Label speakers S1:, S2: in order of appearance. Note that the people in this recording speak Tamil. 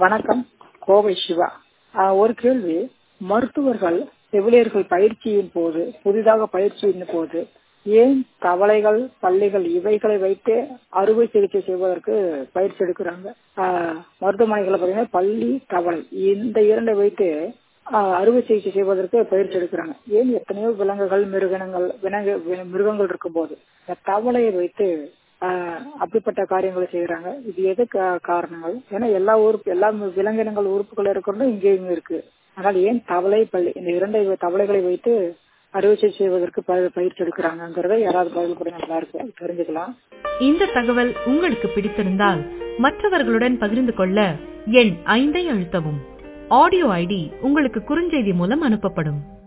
S1: வணக்கம் கோவை சிவா ஆஹ் ஒரு கேள்வி மருத்துவர்கள் செவிலியர்கள் பயிற்சியின் போது புதிதாக பயிற்சியின் போது ஏன் தவளைகள் பள்ளிகள் இவைகளை வைத்து அறுவை சிகிச்சை செய்வதற்கு பயிற்சி எடுக்கிறாங்க ஆஹ் மருத்துவமனைகளை பார்த்தீங்கன்னா பள்ளி தவளை இந்த இரண்டை வைத்து ஆஹ் அறுவை சிகிச்சை செய்வதற்கு பயிற்சி எடுக்கிறாங்க ஏன் எத்தனையோ விலங்குகள் மிருகங்கள் விலங்கு வி- மிருகங்கள் இருக்கும்போது இந்த தவளையை வைத்து ஆஹ் அப்படிப்பட்ட காரியங்களை செய்யறாங்க இது எது கா- காரணங்கள் ஏன்னா எல்லா உறுப்பு எல்லா விலங்கினங்கள் உறுப்புகள் இருக்கிறதும் இங்கே இங்க இருக்கு ஆனால் ஏன் தவளை பள்ளி இந்த இரண்டை தவளைகளை வைத்து அறுவை சிகிச்சை செய்வதற்கு ப- பயிற்சி எடுக்கிறாங்கிறத யாராவது பதில் கூட நல்லா இருக்கு அது தெரிஞ்சுக்கலாம்
S2: இந்த தகவல் உங்களுக்கு பிடித்திருந்தால் மற்றவர்களுடன் பகிர்ந்து கொள்ள எண் ஐந்தை அழுத்தவும் ஆடியோ ஐடி உங்களுக்கு குறுஞ்செய்தி மூலம் அனுப்பப்படும்